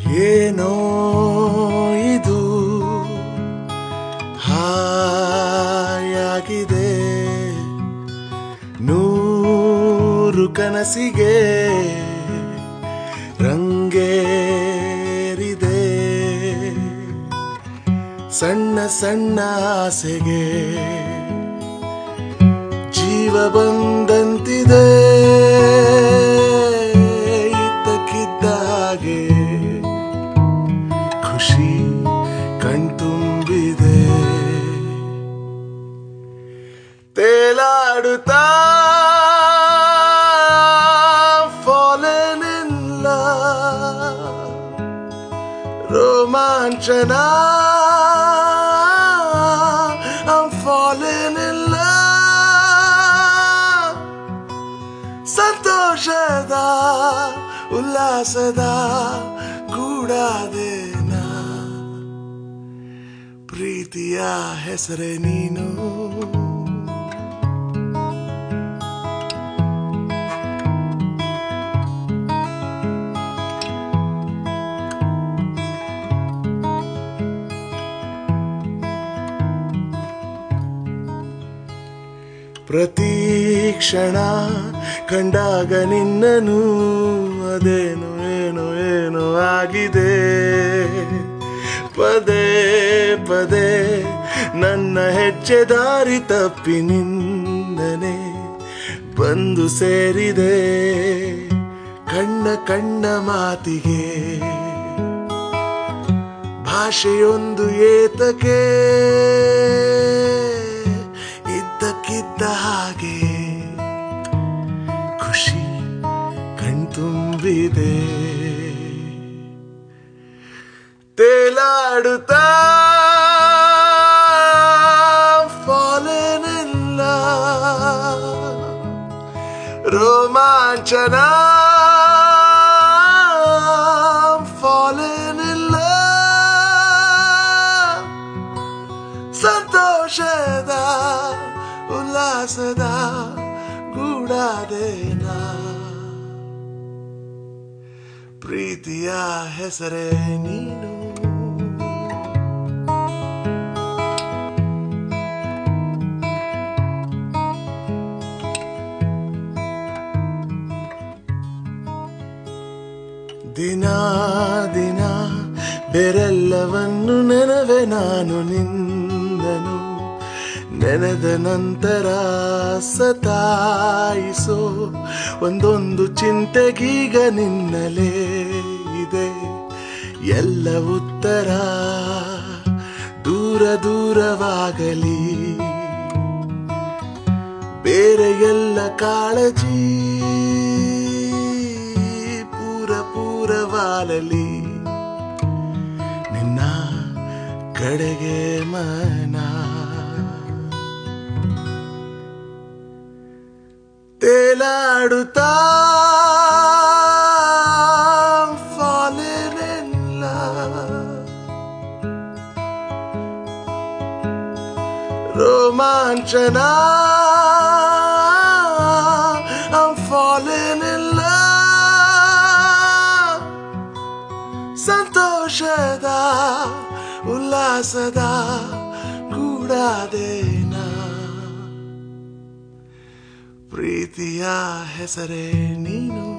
ಏನೋ ಇದು ಹಾಯಾಗಿದೆ ನೂರು ಕನಸಿಗೆ ರಂಗೇರಿದೆ ಸಣ್ಣ ಸಣ್ಣ ಆಸೆಗೆ ಜೀವ ಬಂದಂತಿದೆ ಇದ್ದಕ್ಕಿದ್ದ ಹಾಗೆ ಖುಷಿ ಕಣ್ತುಂಬಿದೆ ತೇಲಾಡುತ್ತಾ fallen in love. ರೋಮಾಂಚನ I'm falling in love. ಸಂತೋಷದ ಉಲ್ಲಾಸದ ಗೂಡಾದೇನ ಪ್ರೀತಿಯ ಹೆಸರೇ ನೀನು ಪ್ರತಿ ಕ್ಷಣ ಕಂಡಾಗ ನಿನ್ನನು ಅದೇನು ಏನು ಏನು ಆಗಿದೆ ಪದೇ ಪದೇ ನನ್ನ ಹೆಜ್ಜೆ ದಾರಿ ತಪ್ಪಿ ನಿನ್ನನೆ ಬಂದು ಸೇರಿದೆ ಕಣ್ಣ ಕಣ್ಣ ಮಾತಿಗೆ ಭಾಷೆಯೊಂದು ಏತಕ್ಕೆ ಇದ್ದಕ್ಕಿದ್ದ ಹಾಗೆ ಖುಷಿ ಕಣ್ತುಂಬಿದೆ ತೇಲಾಡುತ್ತಾ fallen in love. ರೋಮಾಂಚನ fallen in love. ಸಂತೋಷದ ಉಲ್ಲಾಸದ ಗೂಡಾದೇನ ಪ್ರೀತಿಯ ಹೆಸರೇ ನೀನು ದಿನ ದಿನ ಬೆರೆಲ್ಲವನ್ನು ನೆನವೆ ನಾನು ನಿಂದನು ನೆನೆದ ನಂತರ ಸತಾಯಿಸೋ ಒಂದೊಂದು ಚಿಂತೆಗೀಗ ನಿನ್ನಲೇ ಇದೆ ಎಲ್ಲ ಉತ್ತರ ದೂರ ದೂರವಾಗಲಿ ಬೇರೆ ಎಲ್ಲ ಕಾಳಜಿ ಪೂರ ಪೂರವಾಲಲಿ ನಿನ್ನ ಕಡೆಗೆ ಮನ ತೇಲಾಡುತ್ತಾ fallen in love. ರೋಮಾಂಚನ I'm falling in love. ಸಂತೋಷದ ಉಲ್ಲಾಸದ ಗೂಡಾದೇನ ಪ್ರೀತಿಯ ಹೆಸರೇ ನೀನು